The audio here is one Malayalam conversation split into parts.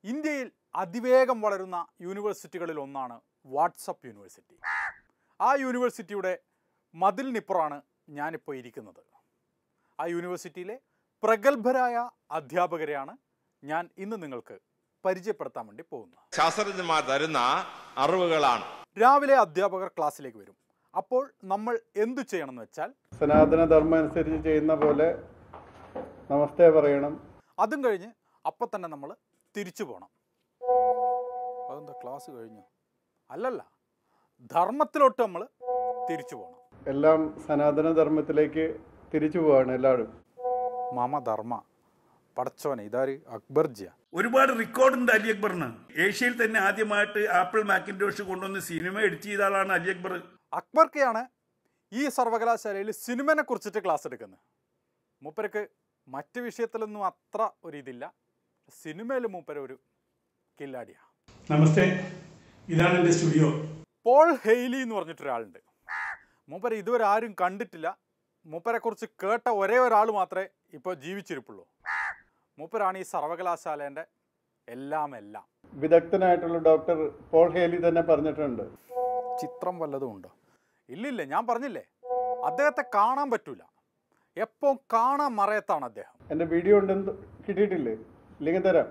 ഇന്ത്യയിൽ അതിവേഗം വളരുന്ന യൂണിവേഴ്സിറ്റികളിൽ ഒന്നാണ് വാട്സപ്പ് യൂണിവേഴ്സിറ്റി ആ യൂണിവേഴ്സിറ്റിയുടെ മതിലിനിപ്പുറമാണ് ഞാനിപ്പോൾ ഇരിക്കുന്നത് ആ യൂണിവേഴ്സിറ്റിയിലെ പ്രഗത്ഭരായ അധ്യാപകരെയാണ് ഞാൻ ഇന്ന് നിങ്ങൾക്ക് പരിചയപ്പെടുത്താൻ വേണ്ടി പോകുന്നത് ശാസ്ത്രജ്ഞന്മാർ തരുന്ന അറിവുകളാണ് രാവിലെ അധ്യാപകർ ക്ലാസ്സിലേക്ക് വരും അപ്പോൾ നമ്മൾ എന്തു ചെയ്യണമെന്ന് വെച്ചാൽ സനാതന ധർമ്മം അനുസരിച്ച് ചെയ്യുന്ന പോലെ നമസ്തേ പറയണം അതും കഴിഞ്ഞ് അപ്പം തന്നെ നമ്മൾ തിരിച്ചു പോകണം അതെന്താ ക്ലാസ് കഴിഞ്ഞു അല്ലല്ല ധർമ്മത്തിലോട്ട് നമ്മൾ തിരിച്ചു പോകണം എല്ലാം സനാതന ധർമ്മത്തിലേക്ക് തിരിച്ചു പോവാണ് എല്ലാവരും മാമ ധർമ്മ പടച്ചോനെ ഇതാര് അക്ബർജിയ ഒരുപാട് റെക്കോർഡുണ്ട് അലി അക്ബറിന് ഏഷ്യയിൽ തന്നെ ആദ്യമായിട്ട് ആപ്പിൾ മാക്കിൻഡോഷ് കൊണ്ടുവന്ന് സിനിമ എഡിറ്റ് ചെയ്ത ആളാണ് അലി അക്ബർ അക്ബർക്കയാണ് ഈ സർവകലാശാലയിൽ സിനിമനെ കുറിച്ചിട്ട് ക്ലാസ് എടുക്കുന്നത് മൂപ്പരക്ക് മറ്റ് വിഷയത്തിലൊന്നും അത്ര ഒരു ഇതില്ല സിനിമയിൽ മൂപ്പര ഒരു കില്ലാടിയാണ് നമസ്തേ ഇതാണ് എൻ്റെ സ്റ്റുഡിയോ പോൾ ഹെയ്ലി എന്ന് പറഞ്ഞിട്ടൊരാളുണ്ട് മൂപ്പരെ ഇതുവരെ ആരും കണ്ടിട്ടില്ല മൂപ്പരെ കുറിച്ച് കേട്ട ഒരേ ഒരാൾ മാത്രമേ ഇപ്പോൾ ജീവിച്ചിരിപ്പുള്ളൂ മൂപ്പരാണ് ഈ സർവകലാശാലേൻ്റെ എല്ലാം എല്ലാം വിദഗ്ധനായിട്ടുള്ള ഡോക്ടർ പോൾ ഹേലി തന്നെ പറഞ്ഞിട്ടുണ്ട് ചിത്രം വല്ലതും ഉണ്ടോ ഇല്ലില്ല ഞാൻ പറഞ്ഞില്ലേ അദ്ദേഹത്തെ കാണാൻ പറ്റൂല എപ്പോൾ കാണാൻ മറയത്താണ് അദ്ദേഹം എൻ്റെ വീഡിയോ ഉണ്ടെന്ന് കിട്ടിയിട്ടില്ലേ ഇല്ലെങ്കിൽ തരാം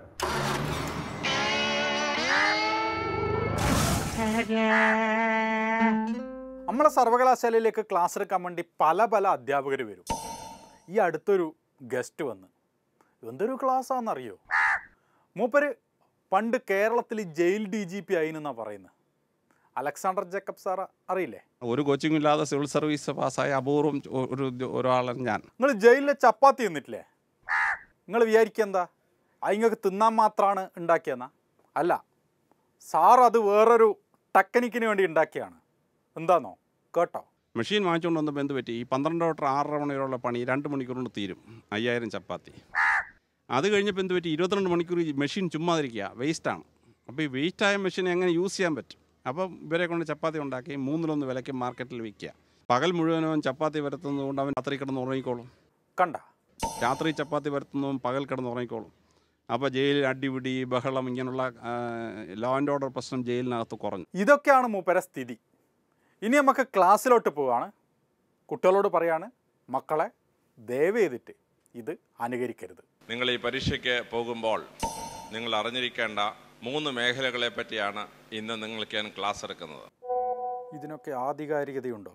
നമ്മളെ സർവകലാശാലയിലേക്ക് ക്ലാസ് എടുക്കാൻ വേണ്ടി പല പല അധ്യാപകർ വരും ഈ അടുത്തൊരു ഗസ്റ്റ് വന്ന് എന്തൊരു ക്ലാസ്സാണെന്നറിയോ മൂപ്പര് പണ്ട് കേരളത്തിൽ ജയിൽ ഡി ജി പി ആയിന്നാണ് പറയുന്നത് അലക്സാണ്ടർ ജേക്കബ് സാർ അറിയില്ലേ ഒരു കോച്ചിങ്ങും ഇല്ലാതെ സിവിൽ സർവീസ് പാസ്സായ അപൂർവം ഒ- ഒരു ഉദ്യോ- ഒരാളാണ് ഞാൻ നിങ്ങൾ ജയിലിലെ ചപ്പാത്തി തിന്നിട്ടില്ലേ നിങ്ങൾ വിചാരിക്കുക എന്താ അതിങ്ങൾക്ക് തിന്നാൻ മാത്രമാണ് ഉണ്ടാക്കിയെന്നാ അല്ല സാർ അത് വേറൊരു ടെക്നിക്കിന് വേണ്ടി ഉണ്ടാക്കിയാണ് എന്താന്നോ കേട്ടോ മെഷീൻ വാങ്ങിച്ചുകൊണ്ട് വന്നപ്പോൾ എന്ത് പറ്റി ഈ പന്ത്രണ്ട് തൊട്ട് ആറര മണിവരെയുള്ള പണി രണ്ട് മണിക്കൂർ കൊണ്ട് തീരും അയ്യായിരം ചപ്പാത്തി അത് കഴിഞ്ഞപ്പോൾ എന്ത് പറ്റി ഇരുപത്തിരണ്ട് മണിക്കൂർ ഈ മെഷീൻ ചുമ്മാതിരിക്കുക വേസ്റ്റാണ് അപ്പോൾ ഈ വേസ്റ്റായ മെഷീൻ എങ്ങനെ യൂസ് ചെയ്യാൻ പറ്റും അപ്പം ഇവരെ കൊണ്ട് ചപ്പാത്തി ഉണ്ടാക്കി മൂന്നിലൊന്ന് വിലയ്ക്ക് മാർക്കറ്റിൽ വിൽക്കുക പകൽ മുഴുവനും ചപ്പാത്തി വരുത്തുന്നതുകൊണ്ട് അവൻ രാത്രി കിടന്ന് ഉറങ്ങിക്കോളും കണ്ട രാത്രി ചപ്പാത്തി വരുത്തുന്നതും പകൽ കിടന്ന് ഉറങ്ങിക്കോളും അപ്പോൾ ജയിലിൽ അടിപിടി ബഹളം ഇങ്ങനെയുള്ള ലോ ആൻഡ് ഓർഡർ പ്രശ്നം ജയിലിനകത്ത് കുറഞ്ഞു ഇതൊക്കെയാണ് മൂപ്പര സ്ഥിതി ഇനി നമുക്ക് ക്ലാസ്സിലോട്ട് പോവാണ് കുട്ടികളോട് പറയാണ് മക്കളെ ദയവ് ചെയ്തിട്ട് ഇത് അനുകരിക്കരുത് നിങ്ങൾ ഈ പരീക്ഷയ്ക്ക് പോകുമ്പോൾ നിങ്ങൾ അറിഞ്ഞിരിക്കേണ്ട മൂന്ന് മേഖലകളെ പറ്റിയാണ് ഇന്ന് നിങ്ങൾക്ക് ഞാൻ ക്ലാസ് എടുക്കുന്നത് ഇതിനൊക്കെ ആധികാരികതയുണ്ടോ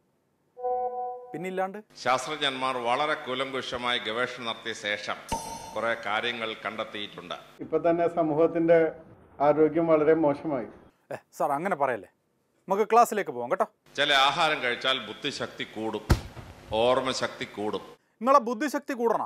പിന്നില്ലാണ്ട് ശാസ്ത്രജ്ഞന്മാർ വളരെ കൂലങ്കുഷമായി ഗവേഷണം നടത്തിയ ശേഷം കുറെ കാര്യങ്ങൾ കണ്ടെത്തിയിട്ടുണ്ട് ഇപ്പൊ തന്നെ സമൂഹത്തിന്റെ ആരോഗ്യം വളരെ മോശമായി ഏ സാർ അങ്ങനെ പറയല്ലേ നമുക്ക് ക്ലാസ്സിലേക്ക് പോകാം കേട്ടോ ചില ആഹാരം കഴിച്ചാൽ ബുദ്ധിശക്തി കൂടും ഓർമ്മശക്തി കൂടും നിങ്ങളെ ബുദ്ധിശക്തി കൂടണ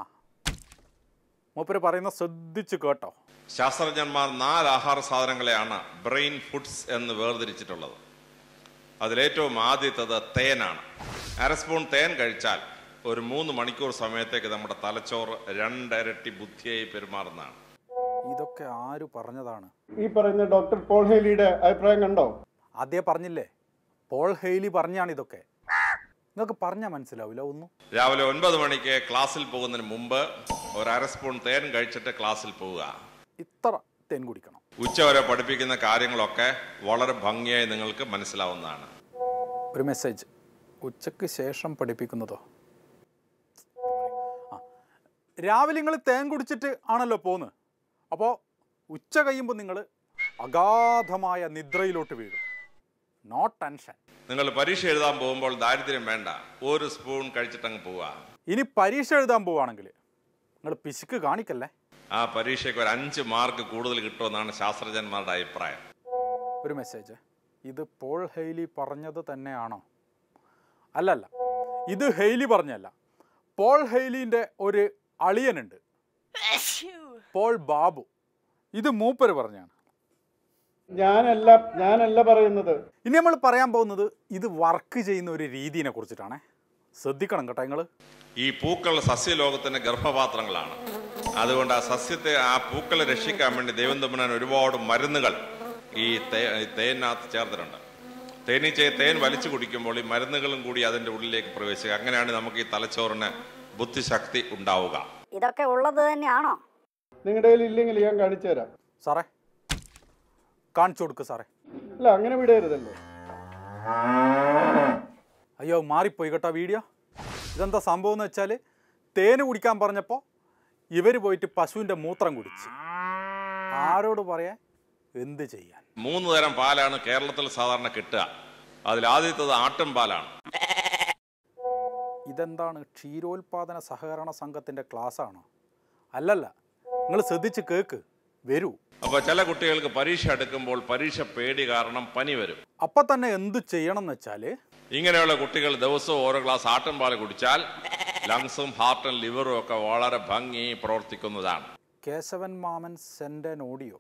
മൂപ്പര് പറയുന്ന ശ്രദ്ധിച്ച് കേട്ടോ ശാസ്ത്രജ്ഞന്മാർ നാല് ആഹാര സാധനങ്ങളെയാണ് ബ്രെയിൻ ഫുഡ്സ് എന്ന് വേർതിരിച്ചിട്ടുള്ളത് അതിലേറ്റവും ആദ്യത്തത് തേനാണ് അര സ്പൂൺ തേൻ കഴിച്ചാൽ ഒരു മൂന്ന് മണിക്കൂർ സമയത്തേക്ക് നമ്മുടെ തലച്ചോറ് രണ്ടിരട്ടി ബുദ്ധിയായി പെരുമാറുന്നതാണ് ഇതൊക്കെ ആര് പറഞ്ഞതാണ് ഈ പറയുന്ന ഡോക്ടർ പോൾ ഹേലിയുടെ അഭിപ്രായം കണ്ടോ അതേ പറഞ്ഞില്ലേ പോൾ ഹെയ്ലി പറഞ്ഞാണ് ഇതൊക്കെ നിങ്ങൾക്ക് പറഞ്ഞാൽ മനസ്സിലാവില്ല ഒന്നും രാവിലെ ഒൻപത് മണിക്ക് ക്ലാസ്സിൽ പോകുന്നതിന് മുമ്പ് ഒരു അര സ്പൂൺ തേൻ കഴിച്ചിട്ട് ക്ലാസ്സിൽ പോവുക ഇത്ര തേൻ കുടിക്കണം ഉച്ചവരെ പഠിപ്പിക്കുന്ന കാര്യങ്ങളൊക്കെ വളരെ ഭംഗിയായി നിങ്ങൾക്ക് മനസ്സിലാവുന്നതാണ് ഒരു മെസ്സേജ് ഉച്ചയ്ക്ക് ശേഷം പഠിപ്പിക്കുന്നതോ ആ രാവിലെ നിങ്ങൾ തേൻ കുടിച്ചിട്ട് ആണല്ലോ പോന്ന് അപ്പോൾ ഉച്ച കഴിയുമ്പോൾ നിങ്ങൾ അഗാധമായ നിദ്രയിലോട്ട് വീഴും നോ ടെൻഷൻ നിങ്ങൾ പരീക്ഷ എഴുതാൻ പോകുമ്പോൾ ദാരിദ്ര്യം വേണ്ട ഒരു സ്പൂൺ കഴിച്ചിട്ടങ്ങ് പോവുക ഇനി പരീക്ഷ എഴുതാൻ പോവുകയാണെങ്കിൽ നിങ്ങൾ പിശുക്ക് കാണിക്കല്ലേ ആ പരീക്ഷയ്ക്ക് ഒരു അഞ്ച് മാർക്ക് കൂടുതൽ കിട്ടുമെന്നാണ് ശാസ്ത്രജ്ഞന്മാരുടെ അഭിപ്രായം ഒരു മെസ്സേജ് ഇത് പോൾ ഹെയ്ലി പറഞ്ഞത് തന്നെയാണോ അല്ലല്ല ഇത് ഹെയ്ലി പറഞ്ഞല്ല പോൾ ഹെയ്ലിൻ്റെ ഒരു അളിയനുണ്ട് പോൾ ബാബു ഇത് മൂപ്പര് പറഞ്ഞാണ് ഞാനല്ല ഞാനല്ല പറയുന്നത് ഇനി നമ്മൾ പറയാൻ പോകുന്നത് ഇത് വർക്ക് ചെയ്യുന്ന ഒരു രീതിനെ കുറിച്ചിട്ടാണേ ശ്രദ്ധിക്കണം കേട്ടോ നിങ്ങൾ ഈ പൂക്കൾ സസ്യലോകത്തിന്റെ ഗർഭപാത്രങ്ങളാണ് അതുകൊണ്ട് ആ സസ്യത്തെ ആ പൂക്കളെ രക്ഷിക്കാൻ വേണ്ടി ദൈവം തമ്പുരാൻ ഒരുപാട് മരുന്നുകൾ ഈ തേ- ഈ തേനിനകത്ത് ചേർത്തിട്ടുണ്ട് തേനീച്ചയെ തേൻ വലിച്ചു കുടിക്കുമ്പോൾ ഈ മരുന്നുകളും കൂടി അതിന്റെ ഉള്ളിലേക്ക് പ്രവേശിക്കുക അങ്ങനെയാണ് നമുക്ക് ഈ തലച്ചോറിന് ബുദ്ധിശക്തി ഉണ്ടാവുക ഇതൊക്കെ ഉള്ളത് തന്നെയാണോ നിങ്ങളുടെ കയ്യിൽ ഇല്ലെങ്കിൽ ഞാൻ കാണിച്ചു തരാം സാറേ കാണിച്ചു കൊടുക്ക് സാറേ അല്ല അങ്ങനെ വിടരുതല്ലോ അയ്യോ മാറിപ്പോയി കേട്ടോ വീഡിയോ ഇതെന്താ സംഭവം എന്ന് വെച്ചാൽ തേന് കുടിക്കാൻ പറഞ്ഞപ്പോൾ ഇവർ പോയിട്ട് പശുവിൻ്റെ മൂത്രം കുടിച്ച് ആരോട് പറയാൻ എന്ത് ചെയ്യാൻ മൂന്ന് തരം പാലാണ് കേരളത്തിൽ സാധാരണ കിട്ടുക അതിൽ ആദ്യത്തേത് ആട്ടും പാലാണ് ഇതെന്താണ് ക്ഷീരോത്പാദന സഹകരണ സംഘത്തിൻ്റെ ക്ലാസ്സാണോ അല്ലല്ല നിങ്ങൾ ശ്രദ്ധിച്ച് കേക്ക് വരൂ അപ്പോൾ ചില കുട്ടികൾക്ക് പരീക്ഷ എടുക്കുമ്പോൾ പരീക്ഷ പേടി കാരണം പനി വരും അപ്പം തന്നെ എന്ത് ചെയ്യണം എന്ന് വെച്ചാൽ ഇങ്ങനെയുള്ള കുട്ടികൾ ദിവസവും ഓരോ ഗ്ലാസ് ആട്ടും പാൽ കുടിച്ചാൽ ലങ്സും ഹാർട്ടും ലിവറും ഒക്കെ വളരെ ഭംഗി പ്രവർത്തിക്കുന്നതാണ് കേശവൻ മാമൻ സെൻഡ് ഓഡിയോ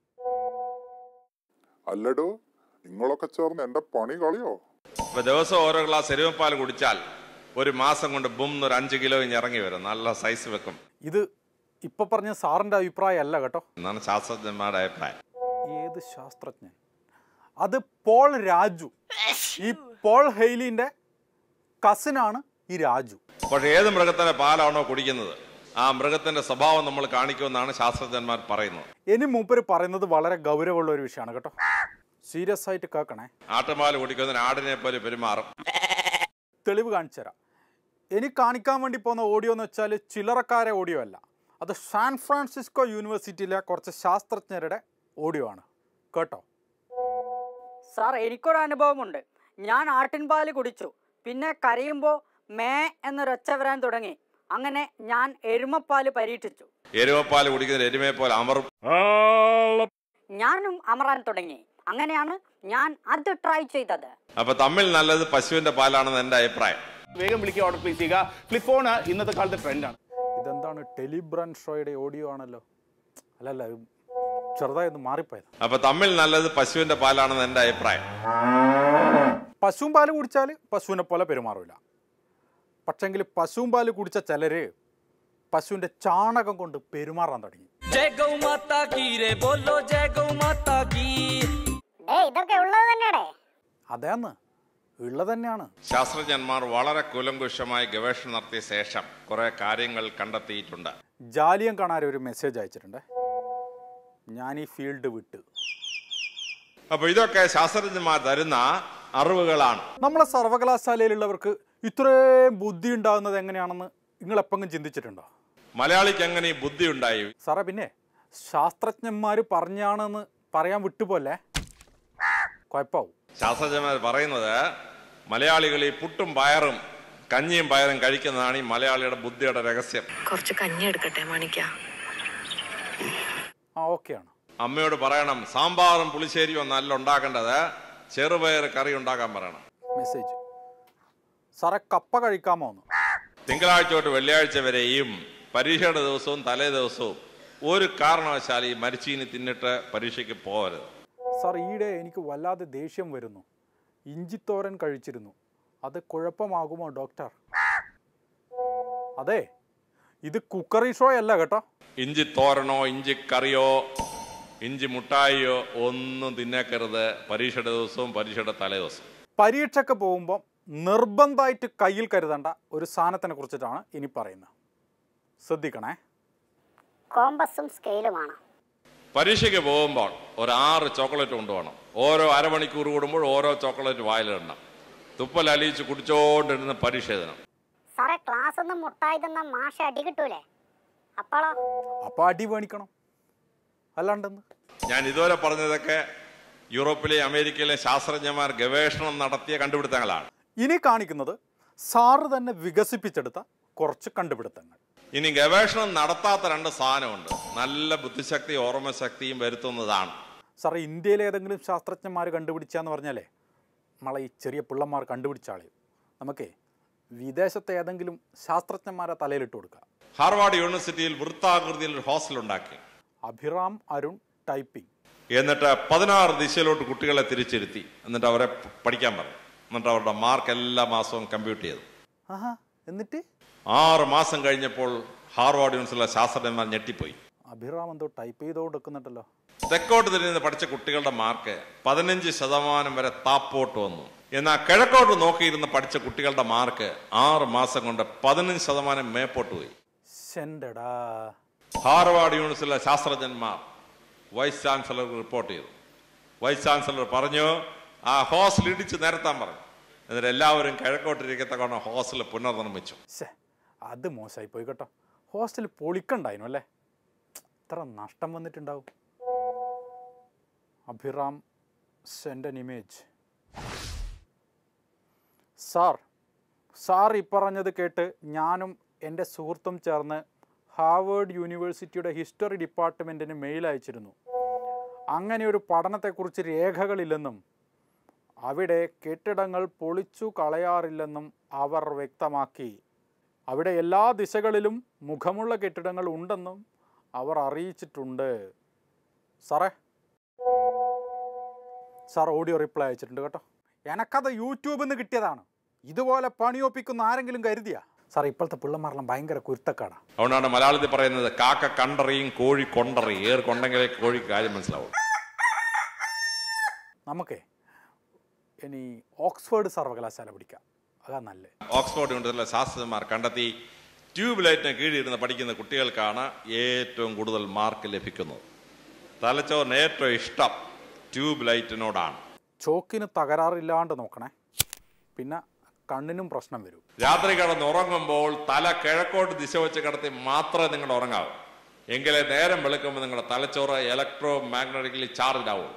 അല്ലടോ നിങ്ങളൊക്കെ ചേർന്ന് എന്റെ പണി കളിയോ ഇപ്പൊ ദിവസം ഓരോ ഗ്ലാസ് എരുവപ്പാൽ കുടിച്ചാൽ ഒരു മാസം കൊണ്ട് ബും ഒരു അഞ്ച് കിലോ ഇഞ്ഞ് ഇറങ്ങി വരും നല്ല സൈസ് വെക്കും ഇത് ഇപ്പം പറഞ്ഞ സാറിൻ്റെ അഭിപ്രായം അല്ല കേട്ടോ എന്നാണ് ശാസ്ത്രജ്ഞന്മാരുടെ അഭിപ്രായം ഏത് ശാസ്ത്രജ്ഞൻ അത് പോൾ രാജു ഈ പോൾ ഹെയ്ലിൻ്റെ കസിനാണ് ഈ രാജു പക്ഷെ ഏത് മൃഗത്തിന്റെ പാലാണോ കുടിക്കുന്നത് ആ മൃഗത്തിന്റെ സ്വഭാവം നമ്മൾ കാണിക്കുമെന്നാണ് ശാസ്ത്രജ്ഞന്മാർ പറയുന്നത് ഇനി മൂപ്പര് പറയുന്നത് വളരെ ഗൗരവമുള്ള ഒരു വിഷയമാണ് കേട്ടോ സീരിയസ് ആയിട്ട് കേൾക്കണേ ആട്ടുപാൽ കുടിക്കുന്നതിന് ആടിനെ പോലെ പെരുമാറും തെളിവ് കാണിച്ചു തരാം ഇനി കാണിക്കാൻ വേണ്ടി പോകുന്ന ഓഡിയോ എന്ന് വെച്ചാൽ ചില്ലറക്കാരെ ഓഡിയോ അല്ല അത് സാൻ ഫ്രാൻസിസ്കോ യൂണിവേഴ്സിറ്റിയിലെ കുറച്ച് ശാസ്ത്രജ്ഞരുടെ ഓഡിയോ ആണ് കേട്ടോ സാർ എനിക്കൊരു അനുഭവമുണ്ട് ഞാൻ ആട്ടിൻപാല് കുടിച്ചു പിന്നെ കരയുമ്പോൾ മേ എന്നൊരൊച്ച വരാൻ തുടങ്ങി അങ്ങനെ ഞാൻ എരുമപ്പാല് പരീക്ഷിച്ചു എരുവപ്പാൽ കുടിക്കുന്നതിന് എരുമയെ പോലെ അമറും ഞാനും അമറാൻ തുടങ്ങി അങ്ങനെയാണ് ഞാൻ അത് ട്രൈ ചെയ്തത് അപ്പൊ തമ്മിൽ നല്ലത് പശുവിന്റെ പാലാണെന്ന് എന്റെ അഭിപ്രായം വേഗം വിളിക്കുക ഓർഡർ പ്ലേസ് ചെയ്യുക ഫ്ലിപ്പ് ഫോൺ ഇന്നത്തെ കാലത്തെ ട്രെൻഡാണ് ഇതെന്താണ് ടെലിബ്രൻ ഷോയുടെ ഓഡിയോ ആണല്ലോ അല്ലല്ല ഇത് ചെറുതായി ഒന്ന് മാറിപ്പോയത് അപ്പൊ തമ്മിൽ നല്ലത് പശുവിന്റെ പാലാണെന്ന് എന്റെ അഭിപ്രായം പശുവും പാല് കുടിച്ചാൽ പശുവിനെ പോലെ പെരുമാറില്ല പക്ഷെങ്കിൽ പശുവും പാല് കുടിച്ച ചിലര് പശുവിൻ്റെ ചാണകം കൊണ്ട് പെരുമാറാൻ തുടങ്ങി ഇതൊക്കെ ഉള്ളത് തന്നെയാടേ അതേന്ന് ഉള്ളത് തന്നെയാണ് ശാസ്ത്രജ്ഞന്മാർ വളരെ കുലങ്കുഷമായി ഗവേഷണം നടത്തിയ ശേഷം കുറെ കാര്യങ്ങൾ കണ്ടെത്തിയിട്ടുണ്ട് ജാലിയം കാണാൻ ഒരു മെസ്സേജ് അയച്ചിട്ടുണ്ട് ഞാൻ ഈ ഫീൽഡ് വിട്ട് അപ്പൊ ഇതൊക്കെ ശാസ്ത്രജ്ഞന്മാർ തരുന്ന അറിവുകളാണ് നമ്മളെ സർവകലാശാലയിലുള്ളവർക്ക് ഇത്രയും ബുദ്ധി ഉണ്ടാകുന്നത് എങ്ങനെയാണെന്ന് നിങ്ങൾ എപ്പെങ്കിലും ചിന്തിച്ചിട്ടുണ്ടോ മലയാളിക്ക് എങ്ങനെ ഈ ബുദ്ധി ഉണ്ടായി സാറേ പിന്നെ ശാസ്ത്രജ്ഞന്മാർ പറഞ്ഞാണെന്ന് പറയാൻ വിട്ടുപോലെ കുഴപ്പമാവും ശാസ്ത്രജ്ഞന്മാർ പറയുന്നത് മലയാളികൾ ഈ പുട്ടും പയറും കഞ്ഞിയും പയറും കഴിക്കുന്നതാണ് ഈ മലയാളിയുടെ ബുദ്ധിയുടെ രഹസ്യം കുറച്ച് കഞ്ഞി എടുക്കട്ടെ മാണിക്ക ആ ഓക്കെയാണ് അമ്മയോട് പറയണം സാമ്പാറും പുളിശ്ശേരിയും ഒന്നല്ല ഉണ്ടാക്കേണ്ടത് ചെറുപയർ കറി ഉണ്ടാക്കാൻ പറയണം മെസ്സേജ് സാറേ കപ്പ കഴിക്കാമോ എന്ന് തിങ്കളാഴ്ച തൊട്ട് വെള്ളിയാഴ്ച വരെയും പരീക്ഷയുടെ ദിവസവും തലേ ദിവസവും ഒരു കാരണവശാൽ ഈ മരിച്ചീനി തിന്നിട്ട് പരീക്ഷയ്ക്ക് പോകരുത് സാർ ഈയിടെ എനിക്ക് വല്ലാതെ ദേഷ്യം വരുന്നു ഇഞ്ചിത്തോരൻ കഴിച്ചിരുന്നു അത് കുഴപ്പമാകുമോ ഡോക്ടർ അതെ ഇത് കുക്കറി ഷോ അല്ല കേട്ടോ ഇഞ്ചി തോരനോ ഇഞ്ചി കറിയോ ഇഞ്ചി മുട്ടായിയോ ഒന്നും തിന്നേക്കരുത് പരീക്ഷയുടെ ദിവസവും പരീക്ഷയുടെ തലേ ദിവസവും പരീക്ഷയ്ക്ക് പോകുമ്പോൾ നിർബന്ധമായിട്ട് കയ്യിൽ കരുതേണ്ട ഒരു സാധനത്തിനെ കുറിച്ചിട്ടാണ് ഇനി പറയുന്നത് ശ്രദ്ധിക്കണേ കോമ്പസും സ്കെയിലുമാണ് പരീക്ഷയ്ക്ക് പോകുമ്പോൾ ഒരു ആറ് ചോക്ലേറ്റ് കൊണ്ടുപോകണം ഓരോ അരമണിക്കൂർ കൂടുമ്പോൾ ഓരോ ചോക്ലേറ്റ് വായിലിടണം തുപ്പൽ അലിയിച്ച് കുടിച്ചോണ്ടിരുന്ന് പരീക്ഷ എഴുതണം സാറേ ക്ലാസ് ഒന്നും മുട്ടായി തന്ന മാഷ അടി കിട്ടൂലേ അപ്പോളോ അപ്പോൾ അടി മേടിക്കണം അല്ലാണ്ടെന്ന് ഞാൻ ഇതുവരെ പറഞ്ഞതൊക്കെ യൂറോപ്പിലെ അമേരിക്കയിലെ ശാസ്ത്രജ്ഞന്മാർ ഗവേഷണം നടത്തിയ കണ്ടുപിടുത്തങ്ങളാണ് ഇനി കാണിക്കുന്നത് സാറ് തന്നെ വികസിപ്പിച്ചെടുത്ത കുറച്ച് കണ്ടുപിടുത്തങ്ങൾ ഇനി ഗവേഷണം നടത്താത്ത രണ്ട് സാധനമുണ്ട് നല്ല ബുദ്ധിശക്തി ഓർമ്മശക്തിയും വരുത്തുന്നതാണ് സാറേ ഇന്ത്യയിലെ ഏതെങ്കിലും ശാസ്ത്രജ്ഞന്മാർ കണ്ടുപിടിച്ചാന്ന് പറഞ്ഞാലേ നമ്മളെ ഈ ചെറിയ പിള്ളന്മാർ കണ്ടുപിടിച്ച ആളെ നമുക്കേ വിദേശത്തെ ഏതെങ്കിലും ശാസ്ത്രജ്ഞന്മാരെ തലയിലിട്ട് കൊടുക്കുക ഹാർവാർഡ് യൂണിവേഴ്സിറ്റിയിൽ വൃത്താകൃതിയിൽ ഒരു ഹോസ്റ്റൽ ഉണ്ടാക്കി അഭിറാം അരുൺ ടൈപ്പിംഗ് എന്നിട്ട് പതിനാറ് ദിശയിലോട്ട് കുട്ടികളെ തിരിച്ചിരുത്തി എന്നിട്ട് അവരെ പ- പഠിക്കാൻ പറഞ്ഞു എന്നിട്ട് അവരുടെ മാർക്ക് എല്ലാ മാസവും കമ്പ്യൂട്ട് ചെയ്തു ആഹാ എന്നിട്ട് ആറ് മാസം കഴിഞ്ഞപ്പോൾ ഹാർവാർഡ് യൂണിവേഴ്സിറ്റിയിലെ ശാസ്ത്രജ്ഞന്മാർ ഞെട്ടിപ്പോയി അഭിറാം എന്തോ ടൈപ്പ് ചെയ്തോണ്ട് വെക്കുന്നുണ്ടല്ലോ തെക്കോട്ട് തിരിഞ്ഞ് പഠിച്ച കുട്ടികളുടെ മാർക്ക് പതിനഞ്ച് ശതമാനം വരെ താപ്പോട്ട് വന്നു എന്നാൽ കിഴക്കോട്ട് നോക്കിയിരുന്ന് പഠിച്ച കുട്ടികളുടെ മാർക്ക് ആറ് മാസം കൊണ്ട് പതിനഞ്ച് ശതമാനം മേപ്പോട്ട് പോയി ശെൻ്റെടാ ഹാർവാർഡ് യൂണിവേഴ്സിറ്റിയിലെ ശാസ്ത്രജ്ഞന്മാർ വൈസ് ചാൻസലർക്ക് റിപ്പോർട്ട് ചെയ്തു വൈസ് ചാൻസലർ പറഞ്ഞു ആ ഹോസ്റ്റൽ ഇടിച്ച് നിരത്താൻ പറഞ്ഞു എന്നിട്ട് എല്ലാവരും കിഴക്കോട്ടിരിക്കത്തക്കോണം ഹോസ്റ്റൽ പുനർനിർമ്മിച്ചു ശ്ശേ അത് മോശമായി പോയി കേട്ടോ ഹോസ്റ്റൽ പൊളിക്കണ്ടായിരുന്നു അല്ലേ ഇത്ര നഷ്ടം വന്നിട്ടുണ്ടാവും Abhiram send an image sir sir ഈ പറഞ്ഞത് കേട്ട് ഞാനും എൻ്റെ സുഹൃത്തും ചേർന്ന് ഹാവേർഡ് യൂണിവേഴ്സിറ്റിയുടെ ഹിസ്റ്ററി ഡിപ്പാർട്ട്മെൻറ്റിന് മെയിൽ അയച്ചിരുന്നു അങ്ങനെ ഒരു പഠനത്തെക്കുറിച്ച് രേഖകളില്ലെന്നും അവിടെ കെട്ടിടങ്ങൾ പൊളിച്ചു കളയാറില്ലെന്നും അവർ വ്യക്തമാക്കി അവിടെ എല്ലാ ദിശകളിലും മുഖമുള്ള കെട്ടിടങ്ങൾ ഉണ്ടെന്നും അവർ അറിയിച്ചിട്ടുണ്ട് സാറേ സാർ ഓഡിയോ റിപ്ലൈ അയച്ചിട്ടുണ്ട് കേട്ടോ എനക്കത് യൂട്യൂബിൽ നിന്ന് കിട്ടിയതാണ് ഇതുപോലെ പണിയൊപ്പിക്കുന്ന ആരെങ്കിലും കരുതിയാ സാർ ഇപ്പോഴത്തെ പിള്ളമാരെല്ലാം ഭയങ്കര കുരുത്തക്കാടാ അതുകൊണ്ടാണ് മലയാളത്തിൽ പറയുന്നത് കാക്ക കണ്ടറിയും കോഴി കൊണ്ടറി ഏർ കൊണ്ടെങ്കിലേ കോഴിക്ക് കാര്യം മനസ്സിലാവും നമുക്കേ ഇനി ഓക്സ്ഫോർഡ് സർവകലാശാല പിടിക്കാം അതാ നല്ലത് ഓക്സ്ഫോർഡ് യൂണിവേഴ്സിറ്റിയിലെ ശാസ്ത്രജ്ഞന്മാർ കണ്ടെത്തി ട്യൂബ് ലൈറ്റിന് കീഴിരുന്ന് പഠിക്കുന്ന കുട്ടികൾക്കാണ് ഏറ്റവും കൂടുതൽ മാർക്ക് ലഭിക്കുന്നത് തലച്ചോറിന് ഏറ്റവും ഇഷ്ടം ട്യൂബ് ലൈറ്റിനോടാണ് ചോക്കിന് തകരാറില്ലാണ്ട് നോക്കണേ പിന്നെ കണ്ണിനും പ്രശ്നം വരും രാത്രി കിടന്ന് ഉറങ്ങുമ്പോൾ തല കിഴക്കോട്ട് ദിശ വെച്ച് കിടത്തി മാത്രമേ നിങ്ങൾ ഉറങ്ങാവൂ എങ്കിലേ നേരം വെളുക്കുമ്പോൾ നിങ്ങളുടെ തലച്ചോറ് ഇലക്ട്രോ മാഗ്നറ്റിക്കലി ചാർജ് ആവുള്ളൂ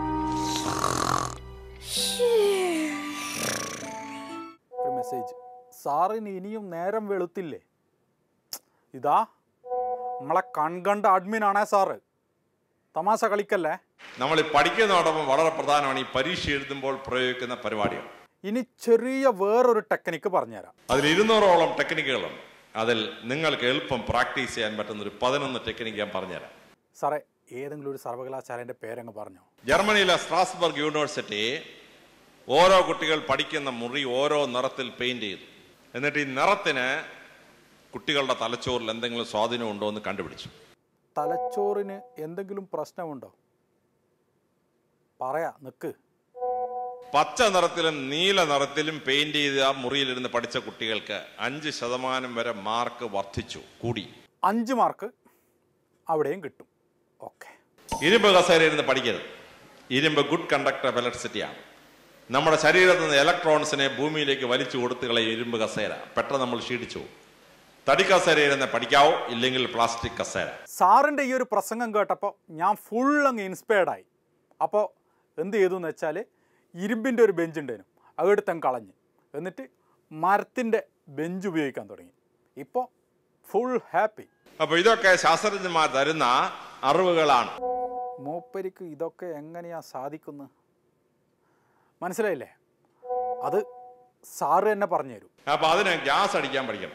ഒരു മെസ്സേജ് സാറിന് ഇനിയും നേരം വെളുത്തില്ലേ ഇതാ നമ്മളെ കൺകണ്ട അഡ്മിനാണേ സാറ് തമാശ കളിക്കല്ലേ നമ്മൾ ഈ പഠിക്കുന്നതോടൊപ്പം വളരെ പ്രധാനമാണ് ഈ പരീക്ഷ എഴുതുമ്പോൾ പ്രയോഗിക്കുന്ന പരിപാടികൾ ഇനി ചെറിയ വേറൊരു ടെക്നിക്ക് പറഞ്ഞുതരാം അതിൽ ഇരുന്നൂറോളം ടെക്നിക്കുകളുണ്ട് അതിൽ നിങ്ങൾക്ക് എളുപ്പം പ്രാക്ടീസ് ചെയ്യാൻ പറ്റുന്ന ഒരു പതിനൊന്ന് ടെക്നിക്ക് ഞാൻ പറഞ്ഞുതരാം സാറേ ഏതെങ്കിലും ഒരു സർവകലാശാലേൻ്റെ പേരങ്ങ് പറഞ്ഞോ ജർമ്മനിയിലെ സ്ട്രാസ്ബർഗ് യൂണിവേഴ്സിറ്റി ഓരോ കുട്ടികൾ പഠിക്കുന്ന മുറി ഓരോ നിറത്തിൽ പെയിന്റ് ചെയ്തു എന്നിട്ട് ഈ നിറത്തിന് കുട്ടികളുടെ തലച്ചോറിൽ എന്തെങ്കിലും സ്വാധീനം ഉണ്ടോ എന്ന് കണ്ടുപിടിച്ചു തലച്ചോറിന് എന്തെങ്കിലും പ്രശ്നമുണ്ടോ പറയാ നിക്ക് പച്ച നിറത്തിലും നീല നിറത്തിലും പെയിന്റ് ചെയ്ത ആ മുറിയിലിരുന്ന് പഠിച്ച കുട്ടികൾക്ക് അഞ്ച് ശതമാനം വരെ മാർക്ക് വർദ്ധിച്ചു കൂടി അഞ്ച് മാർക്ക് അവിടെയും കിട്ടും ഓക്കെ ഇരുമ്പ് കസേരയിരുന്ന് പഠിക്കരുത് ഇരുമ്പ് ഗുഡ് കണ്ടക്ടർ ഓഫ് ഇലക്ട്രിസിറ്റിയാണ് നമ്മുടെ ശരീരത്തിൽ നിന്ന് ഇലക്ട്രോൺസിനെ ഭൂമിയിലേക്ക് വലിച്ചു കൊടുത്തു കളയും ഇരുമ്പ് കസേര പെട്ടെന്ന് നമ്മൾ ക്ഷീണിച്ചു പോകും. തടി കസേര ഇരുന്ന് പഠിക്കാവോ ഇല്ലെങ്കിൽ പ്ലാസ്റ്റിക് കസേര സാറിൻ്റെ ഈ ഒരു പ്രസംഗം കേട്ടപ്പോൾ ഞാൻ ഫുൾ അങ്ങ് ഇൻസ്പയർഡായി അപ്പോൾ എന്ത് ചെയ്തു എന്ന് വെച്ചാൽ ഇരുമ്പിൻ്റെ ഒരു ബെഞ്ച് ഉണ്ടായിരുന്നു അതെടുത്തങ്ങ് കളഞ്ഞ് എന്നിട്ട് മരത്തിൻ്റെ ബെഞ്ച് ഉപയോഗിക്കാൻ തുടങ്ങി ഇപ്പോൾ ഫുൾ ഹാപ്പി അപ്പൊ ഇതൊക്കെ ശാസ്ത്രജ്ഞന്മാർ തരുന്ന അറിവുകളാണ് മൂപ്പരിക്ക് ഇതൊക്കെ എങ്ങനെയാ സാധിക്കുന്നത് മനസ്സിലായില്ലേ അത് സാറ് തന്നെ പറഞ്ഞു തരും അപ്പൊ അതിന് ഗ്യാസ് അടിക്കാൻ പഠിക്കണം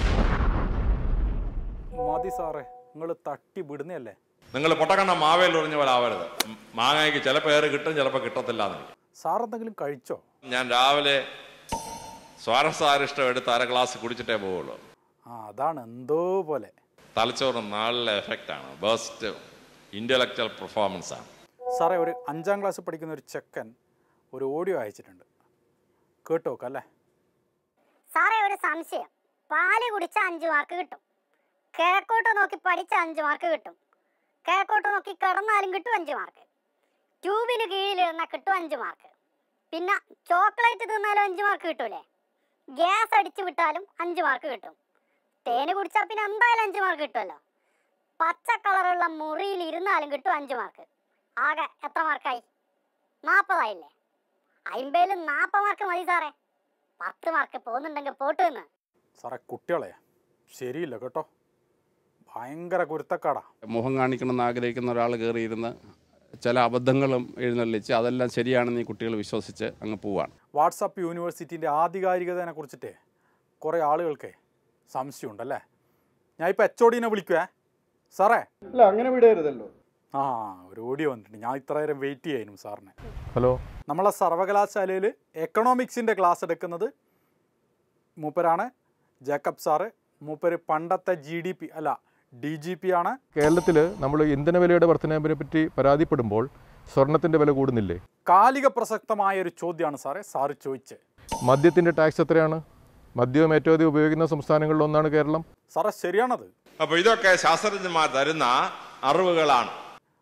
മതി സാറേ നിങ്ങൾ തട്ടി വിടുന്നതല്ലേ നിങ്ങൾ പൊട്ടക്കണ്ണ മാവേൽ ഉറിഞ്ഞ പോലെ ആവരുത് ഉം, മാങ്ങയ്ക്ക് ചിലപ്പോൾ ഏറ് കിട്ടും ചിലപ്പോൾ കിട്ടത്തില്ല എന്ന് സാർ എന്തെങ്കിലും കഴിച്ചോ ഞാൻ രാവിലെ സ്വാരസാരിഷ്ടം എടുത്ത് അര ഗ്ലാസ് കുടിച്ചിട്ടേ പോവുള്ളൂ ആ അതാണ് എന്തോ പോലെ തലച്ചോറ് നല്ല എഫക്റ്റ് ആണ് ബെസ്റ്റ് ഇന്റലക്ച്വൽ പെർഫോമൻസ് ആണ് സാറേ ഒരു അഞ്ചാം ക്ലാസ് പഠിക്കുന്ന ഒരു ചെക്കൻ ഒരു ഓഡിയോ അയച്ചിട്ടുണ്ട് കേട്ടോ നോക്കാം അല്ലേ സാറേ ഒരു സംശയം പാല് കുടിച്ച അഞ്ച് മാർക്ക് കിട്ടും കിഴക്കോട്ട് നോക്കി പഠിച്ച അഞ്ച് മാർക്ക് കിട്ടും കിഴക്കോട്ട് നോക്കി കിടന്നാലും കിട്ടും അഞ്ച് മാർക്ക് ട്യൂബിന് കീഴിലിരുന്ന കിട്ടും അഞ്ച് മാർക്ക് പിന്നെ ചോക്ലേറ്റ് തിന്നാലും അഞ്ച് മാർക്ക് കിട്ടൂലേ ഗ്യാസ് അടിച്ചു വിട്ടാലും അഞ്ച് മാർക്ക് കിട്ടും തേന് കുടിച്ചാൽ പിന്നെ എന്തായാലും അഞ്ച് മാർക്ക് കിട്ടുമല്ലോ പച്ച കളറുള്ള മുറിയിൽ ഇരുന്നാലും കിട്ടും അഞ്ച് മാർക്ക് ആകെ എത്ര മാർക്കായി നാൽപ്പതായില്ലേ അമ്പതിൽ നാൽപ്പത് മാർക്ക് മതി സാറേ പത്ത് മാർക്ക് പോകുന്നുണ്ടെങ്കിൽ പോട്ട് നിന്ന് സാറേ കുട്ടികളെ ശരിയില്ല കേട്ടോ ഭയങ്കര കുരുത്തക്കാടാ മുഖം കാണിക്കണമെന്ന് ആഗ്രഹിക്കുന്ന ഒരാൾ കയറിയിരുന്ന് ചില അബദ്ധങ്ങളും എഴുന്നള്ളിച്ച് അതെല്ലാം ശരിയാണെന്ന് ഈ കുട്ടികൾ വിശ്വസിച്ച് അങ്ങ് പോവാണ് വാട്സാപ്പ് യൂണിവേഴ്സിറ്റീൻ്റെ ആധികാരികതയെ കുറിച്ചിട്ട് കുറേ ആളുകൾക്ക് സംശയമുണ്ടല്ലേ ഞാൻ ഇപ്പോൾ എച്ച് ഒ വിളിക്കുവേ സാറേ അല്ല അങ്ങനെ വിടരുതല്ലോ ആ ഒരു ഓഡിയോ വന്നിട്ടുണ്ട് ഞാൻ ഇത്ര നേരം വെയിറ്റ് ചെയ്യാനും സാറിനെ ഹലോ നമ്മളെ സർവകലാശാലയിൽ എക്കണോമിക്സിൻ്റെ ക്ലാസ് എടുക്കുന്നത് മൂപ്പരാണ് ജേക്കബ് സാറ് മൂപ്പര് പണ്ടത്തെ ജി ഡി പി അല്ല ഡി ജി പി ആണ് കേരളത്തിൽ നമ്മൾ ഇന്ധന വിലയുടെ വർധനവിനെ പറ്റി പരാതിപ്പെടുമ്പോൾ സ്വർണത്തിൻ്റെ വില കൂടുന്നില്ലേ കാലിക പ്രസക്തമായ ഒരു ചോദ്യമാണ് സാറേ സാറ് ചോദിച്ചത് മദ്യത്തിൻ്റെ ടാക്സ് എത്രയാണ് മദ്യവും ഏറ്റവും അധികം ഉപയോഗിക്കുന്ന സംസ്ഥാനങ്ങളിൽ ഒന്നാണ് കേരളം സാറേ ശരിയാണത് അപ്പൊ ഇതൊക്കെ ശാസ്ത്രജ്ഞന്മാർ തരുന്ന അറിവുകളാണ്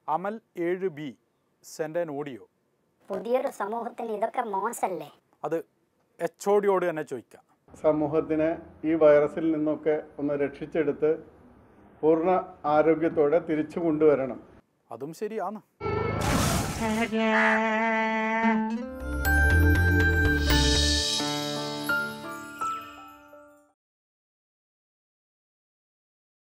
അമൽ ഏഴ് ബി സെൻഡ് ആൻ ഓഡിയോ പുതിയൊരു സമൂഹത്തിന് ഇതൊക്കെ മോശമല്ലേ അത് എച്ച് ഒ ഡിയോട് തന്നെ ചോദിക്കാം സമൂഹത്തിനെ ഈ വൈറസിൽ നിന്നൊക്കെ ഒന്ന് രക്ഷിച്ചെടുത്ത് പൂർണ്ണ ആരോഗ്യത്തോടെ തിരിച്ചു കൊണ്ടുവരണം അതും ശരിയാണ്